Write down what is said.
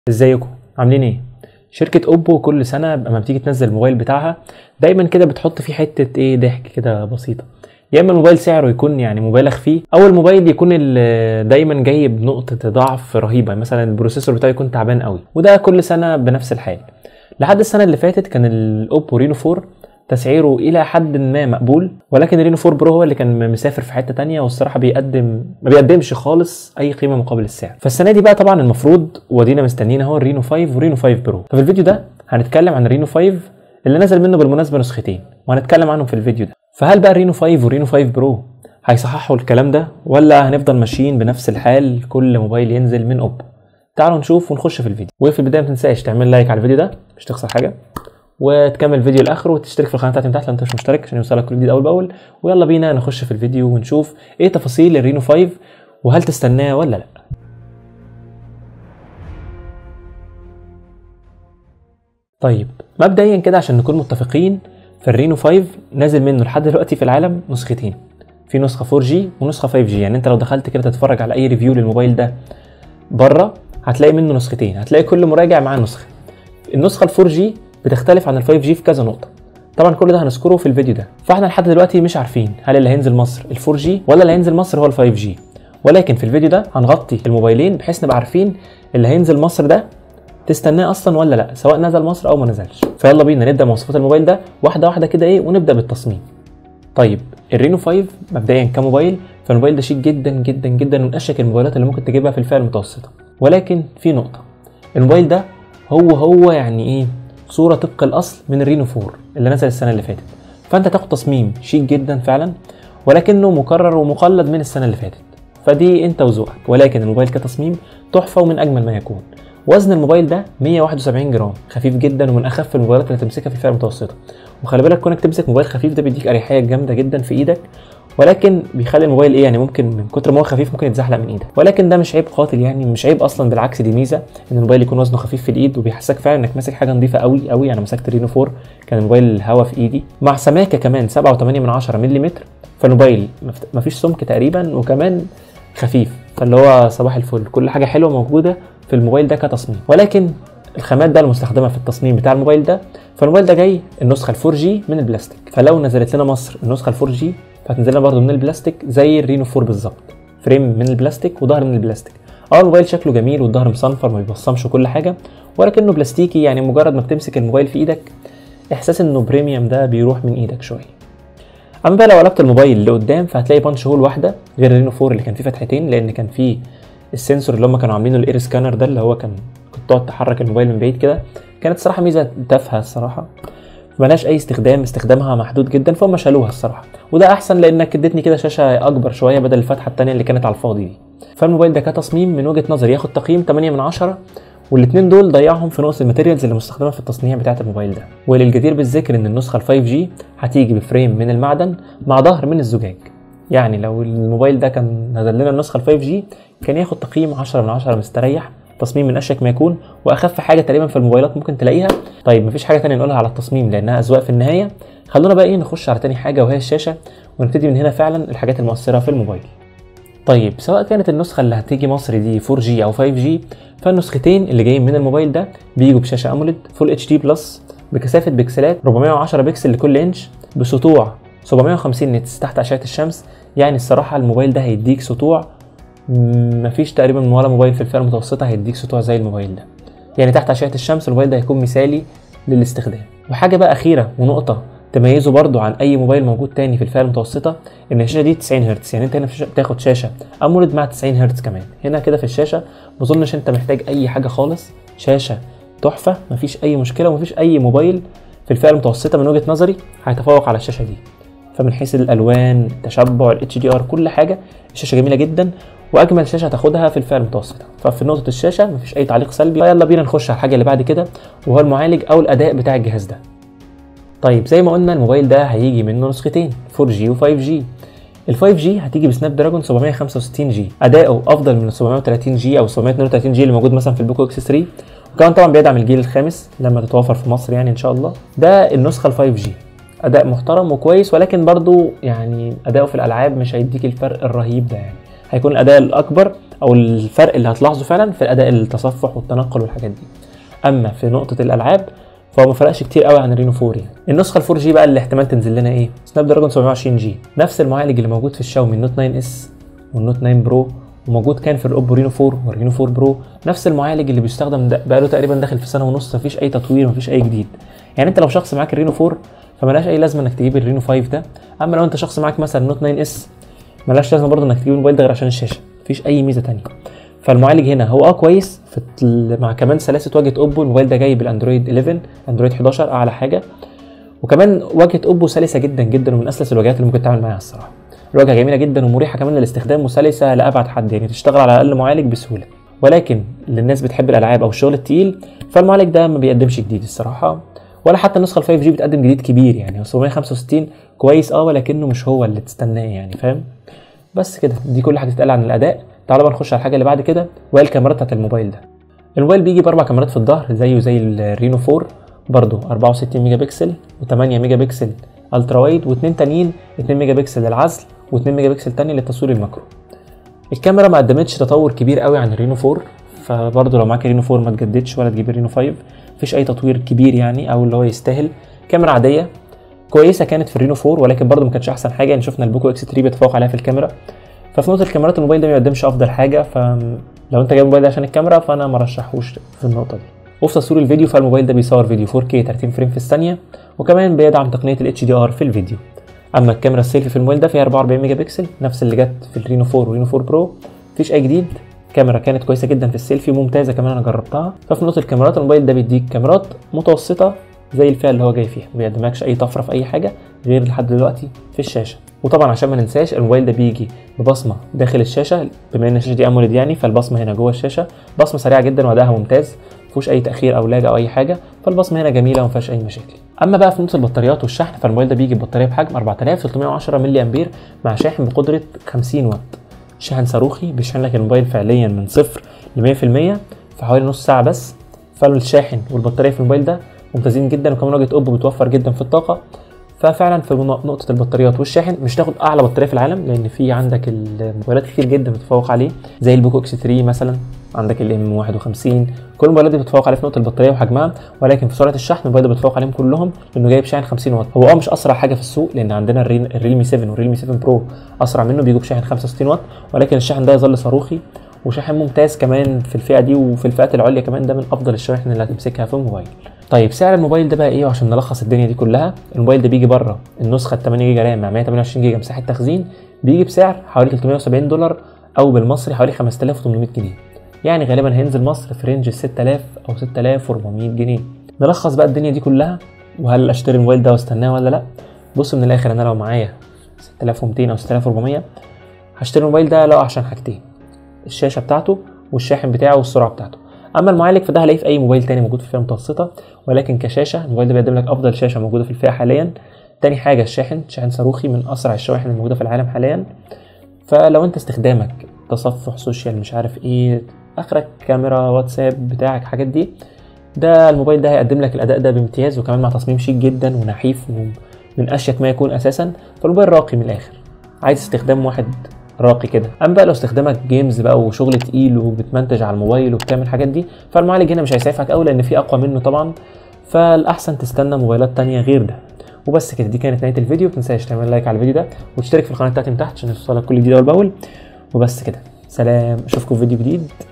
ازيكم عاملين ايه شركة اوبو كل سنة لما بتيجي تنزل الموبايل بتاعها دايما كده بتحط فيه حتة ايه ضحك كده بسيطة يا اما الموبايل سعره يكون يعني مبالغ فيه او الموبايل يكون ال- دايما جاي بنقطة ضعف رهيبة مثلا البروسيسور بتاعه يكون تعبان قوي وده كل سنة بنفس الحال لحد السنة اللي فاتت كان الاوبو رينو 4 تسعيره الى حد ما مقبول ولكن الرينو 4 برو هو اللي كان مسافر في حته تانية والصراحه بيقدم ما بيقدمش خالص اي قيمه مقابل السعر فالسنه دي بقى طبعا المفروض ودينا مستنيين هو الرينو 5 ورينو 5 برو ففي الفيديو ده هنتكلم عن الرينو 5 اللي نزل منه بالمناسبه نسختين وهنتكلم عنهم في الفيديو ده فهل بقى الرينو 5 والرينو 5 برو هيصححوا الكلام ده ولا هنفضل ماشيين بنفس الحال كل موبايل ينزل من اوبو تعالوا نشوف ونخش في الفيديو وفي البدايه ما تنساش تعمل لايك على الفيديو ده مش تخسر حاجه وتكمل الفيديو لاخره وتشترك في القناه بتاعتي من تحت لو انت مش مشترك عشان يوصلك كل جديد اول باول ويلا بينا نخش في الفيديو ونشوف ايه تفاصيل الرينو 5 وهل تستناه ولا لا طيب مبدئيا كده عشان نكون متفقين فالرينو 5 نازل منه لحد دلوقتي في العالم نسختين في نسخه 4G ونسخه 5G يعني انت لو دخلت كده تتفرج على اي ريفيو للموبايل ده بره هتلاقي منه نسختين هتلاقي كل مراجع معاه نسخه النسخه ال 4G بتختلف عن ال 5G في كذا نقطه طبعا كل ده هنذكره في الفيديو ده فاحنا لحد دلوقتي مش عارفين هل اللي هينزل مصر ال 4G ولا اللي هينزل مصر هو ال 5G ولكن في الفيديو ده هنغطي الموبايلين بحيث نبقى عارفين اللي هينزل مصر ده تستناه اصلا ولا لا سواء نزل مصر او ما نزلش فيلا بينا نبدا مواصفات الموبايل ده واحده واحده كده ايه ونبدا بالتصميم طيب الرينو 5 مبدئيا كموبايل فالموبايل ده شيك جدا جدا جدا من اشيك الموبايلات اللي ممكن تجيبها في الفئه المتوسطه ولكن في نقطه الموبايل ده هو هو يعني ايه صوره طبق الاصل من الرينو 4 اللي نزل السنه اللي فاتت فانت تاخد تصميم شيك جدا فعلا ولكنه مكرر ومقلد من السنه اللي فاتت فدي انت وذوقك ولكن الموبايل كتصميم تحفه ومن اجمل ما يكون وزن الموبايل ده 171 جرام خفيف جدا ومن اخف الموبايلات اللي تمسكها في الفئه المتوسطه وخلي بالك كونك تمسك موبايل خفيف ده بيديك اريحيه جامده جدا في ايدك ولكن بيخلي الموبايل ايه يعني ممكن من كتر ما هو خفيف ممكن يتزحلق من ايدك ولكن ده مش عيب قاتل يعني مش عيب اصلا بالعكس دي ميزه ان الموبايل يكون وزنه خفيف في الايد وبيحسسك فعلا انك ماسك حاجه نظيفه قوي قوي انا مسكت رينو 4 كان الموبايل الهوا في ايدي مع سماكه كمان 7.8 من 10 ملم فالموبايل مفت- مفيش سمك تقريبا وكمان خفيف فاللي هو صباح الفل كل حاجه حلوه موجوده في الموبايل ده كتصميم ولكن الخامات ده المستخدمه في التصميم بتاع الموبايل ده فالموبايل ده جاي النسخه ال 4G من البلاستيك فلو نزلت لنا مصر النسخه ال 4G فهتنزل لنا برضه من البلاستيك زي الرينو 4 بالظبط فريم من البلاستيك وظهر من البلاستيك اه الموبايل شكله جميل والظهر مصنفر ما بيبصمش وكل حاجه ولكنه بلاستيكي يعني مجرد ما بتمسك الموبايل في ايدك احساس انه بريميوم ده بيروح من ايدك شويه اما بقى لو قلبت الموبايل لقدام فهتلاقي بانش هول واحده غير الرينو 4 اللي كان فيه فتحتين لان كان فيه السنسور اللي هم كانوا عاملينه الاير سكانر ده اللي هو كان كنت تقعد تحرك الموبايل من بعيد كده كانت صراحه ميزه تافهه الصراحه ملهاش اي استخدام استخدامها محدود جدا فهم شالوها الصراحه وده احسن لانك ادتني كده شاشه اكبر شويه بدل الفتحه التانية اللي كانت على الفاضي دي فالموبايل ده كتصميم من وجهه نظري ياخد تقييم 8 من 10 والاثنين دول ضيعهم في نقص الماتيريالز اللي مستخدمه في التصنيع بتاعه الموبايل ده وللجدير بالذكر ان النسخه ال 5G هتيجي بفريم من المعدن مع ظهر من الزجاج يعني لو الموبايل ده كان نزل لنا النسخه ال 5G كان ياخد تقييم 10 من 10 مستريح تصميم من اشيك ما يكون واخف حاجه تقريبا في الموبايلات ممكن تلاقيها طيب مفيش حاجه تانية نقولها على التصميم لانها اذواق في النهايه خلونا بقى ايه نخش على تاني حاجه وهي الشاشه ونبتدي من هنا فعلا الحاجات المؤثره في الموبايل طيب سواء كانت النسخة اللي هتيجي مصر دي 4G أو 5G فالنسختين اللي جايين من الموبايل ده بيجوا بشاشة أموليد فول اتش دي بلس بكثافة بكسلات 410 بكسل لكل إنش بسطوع 750 نتس تحت أشعة الشمس يعني الصراحة الموبايل ده هيديك سطوع م- مفيش تقريبا من ولا موبايل في الفئة المتوسطة هيديك سطوع زي الموبايل ده يعني تحت أشعة الشمس الموبايل ده هيكون مثالي للاستخدام وحاجة بقى أخيرة ونقطة تميزه برضو عن اي موبايل موجود تاني في الفئه المتوسطه ان الشاشه دي 90 هرتز يعني انت هنا في الشاشة بتاخد شاشه اموليد مع 90 هرتز كمان هنا كده في الشاشه ما اظنش انت محتاج اي حاجه خالص شاشه تحفه مفيش اي مشكله ومفيش اي موبايل في الفئه المتوسطه من وجهه نظري هيتفوق على الشاشه دي فمن حيث الالوان التشبع الاتش دي ار كل حاجه الشاشه جميله جدا واجمل شاشه هتاخدها في الفئه المتوسطه ففي نقطه الشاشه مفيش اي تعليق سلبي فيلا بينا نخش على الحاجه اللي بعد كده وهو المعالج او الاداء بتاع الجهاز ده طيب زي ما قلنا الموبايل ده هيجي منه نسختين 4G و 5G ال 5G هتيجي بسناب دراجون 765 جي اداؤه افضل من ال 730 جي او 732 جي اللي موجود مثلا في البوكو اكس 3 وكمان طبعا بيدعم الجيل الخامس لما تتوفر في مصر يعني ان شاء الله ده النسخه ال 5G اداء محترم وكويس ولكن برضو يعني اداؤه في الالعاب مش هيديك الفرق الرهيب ده يعني هيكون الاداء الاكبر او الفرق اللي هتلاحظه فعلا في الاداء التصفح والتنقل والحاجات دي اما في نقطه الالعاب فهو ما فرقش كتير قوي عن الرينو 4 يعني النسخه ال 4 جي بقى اللي احتمال تنزل لنا ايه سناب دراجون 720 جي نفس المعالج اللي موجود في الشاومي النوت 9 اس والنوت 9 برو وموجود كان في الاوبو رينو 4 والرينو 4 برو نفس المعالج اللي بيستخدم بقاله تقريبا داخل في سنه ونص مفيش اي تطوير مفيش اي جديد يعني انت لو شخص معاك الرينو 4 فملاش اي لازمه انك تجيب الرينو 5 ده اما لو انت شخص معاك مثلا نوت 9 اس ملاش لازمه برضه انك تجيب الموبايل ده غير عشان الشاشه مفيش اي ميزه تانية فالمعالج هنا هو اه كويس في مع كمان سلاسه واجهه اوبو الموبايل ده جاي بالاندرويد 11 اندرويد 11 اعلى حاجه وكمان واجهه اوبو سلسه جدا جدا ومن اسلس الواجهات اللي ممكن تعمل معاها الصراحه الواجهه جميله جدا ومريحه كمان للاستخدام وسلسه لابعد حد يعني تشتغل على اقل معالج بسهوله ولكن للناس بتحب الالعاب او الشغل التقيل فالمعالج ده ما بيقدمش جديد الصراحه ولا حتى النسخه ال 5 جي بتقدم جديد كبير يعني 765 كويس اه ولكنه مش هو اللي تستناه يعني فاهم بس كده دي كل حاجه تتقال عن الاداء تعالوا بقى نخش على الحاجه اللي بعد كده وهي الكاميرات بتاعت الموبايل ده الموبايل بيجي باربع كاميرات في الظهر زيه زي الرينو 4 برضه 64 ميجا بكسل و8 ميجا بكسل الترا وايد واثنين تانيين 2 ميجا بكسل للعزل و2 ميجا بكسل تاني للتصوير الماكرو الكاميرا ما قدمتش تطور كبير قوي عن الرينو 4 فبرضه لو معاك الرينو 4 ما تجددش ولا تجيب الرينو 5 مفيش اي تطوير كبير يعني او اللي هو يستاهل كاميرا عاديه كويسه كانت في الرينو 4 ولكن برضه ما كانتش احسن حاجه يعني شفنا البوكو اكس 3 بيتفوق عليها في الكاميرا ففي نقطه الكاميرات الموبايل ده ما بيقدمش افضل حاجه فلو انت جايب الموبايل ده عشان الكاميرا فانا ما رشحوش في النقطه دي وفي تصوير الفيديو فالموبايل ده بيصور فيديو 4K 30 فريم في الثانيه وكمان بيدعم تقنيه ال HDR في الفيديو اما الكاميرا السيلفي في الموبايل ده فيها 44 ميجا بكسل نفس اللي جت في الرينو 4 والرينو 4 برو مفيش اي جديد كاميرا كانت كويسه جدا في السيلفي ممتازه كمان انا جربتها ففي نقطه الكاميرات الموبايل ده بيديك كاميرات متوسطه زي الفئه اللي هو جاي فيها ما بيقدملكش اي طفره في اي حاجه غير لحد دلوقتي في الشاشه وطبعا عشان ما ننساش الموبايل ده بيجي ببصمه داخل الشاشه بما ان الشاشه دي اموليد يعني فالبصمه هنا جوه الشاشه بصمه سريعه جدا وادائها ممتاز مفيهوش اي تاخير او لاج او اي حاجه فالبصمه هنا جميله وما فيهاش اي مشاكل اما بقى في نقطه البطاريات والشحن فالموبايل ده بيجي ببطاريه بحجم 4310 ملي امبير مع شاحن بقدره 50 واط شاحن صاروخي بيشحن لك الموبايل فعليا من صفر ل 100% في حوالي نص ساعه بس فالشاحن والبطاريه في الموبايل ده ممتازين جدا وكمان واجهه اوبو بتوفر جدا في الطاقه ففعلا في نقطه البطاريات والشاحن مش تاخد اعلى بطاريه في العالم لان في عندك الموبايلات كتير جدا بتتفوق عليه زي البوكو اكس 3 مثلا عندك الام 51 كل الموبايلات دي بتتفوق عليه في نقطه البطاريه وحجمها ولكن في سرعه الشحن الموبايل ده بيتفوق عليهم كلهم لانه جايب شاحن 50 واط هو اه مش اسرع حاجه في السوق لان عندنا الريلمي 7 والريلمي 7 برو اسرع منه بيجوا بشاحن 65 واط ولكن الشاحن ده يظل صاروخي وشاحن ممتاز كمان في الفئه دي وفي الفئات العليا كمان ده من افضل الشواحن اللي هتمسكها في الموبايل طيب سعر الموبايل ده بقى ايه وعشان نلخص الدنيا دي كلها الموبايل ده بيجي بره النسخه 8 جيجا رام مع 128 جيجا مساحه تخزين بيجي بسعر حوالي 370 دولار او بالمصري حوالي 5800 جنيه يعني غالبا هينزل مصر في رينج 6000 او 6400 جنيه نلخص بقى الدنيا دي كلها وهل اشتري الموبايل ده واستناه ولا لا بص من الاخر انا لو معايا 6200 او 6400 هشتري الموبايل ده لا عشان حاجتين الشاشه بتاعته والشاحن بتاعه والسرعه بتاعته اما المعالج فده هلاقيه في اي موبايل تاني موجود في الفئه المتوسطه ولكن كشاشه الموبايل ده بيقدم لك افضل شاشه موجوده في الفئه حاليا تاني حاجه الشاحن شاحن صاروخي من اسرع الشواحن الموجوده في العالم حاليا فلو انت استخدامك تصفح سوشيال مش عارف ايه اخرك كاميرا واتساب بتاعك حاجات دي ده الموبايل ده هيقدم لك الاداء ده بامتياز وكمان مع تصميم شيك جدا ونحيف ومن اشيك ما يكون اساسا فالموبايل راقي من الاخر عايز استخدام واحد راقي كده اما بقى لو استخدامك جيمز بقى وشغل تقيل وبتمنتج على الموبايل وبتعمل الحاجات دي فالمعالج هنا مش هيسعفك قوي لان في اقوى منه طبعا فالاحسن تستنى موبايلات تانية غير ده وبس كده دي كانت نهايه الفيديو متنساش تعمل لايك على الفيديو ده وتشترك في القناه بتاعتي من تحت عشان توصلك كل جديد اول باول وبس كده سلام اشوفكم في فيديو جديد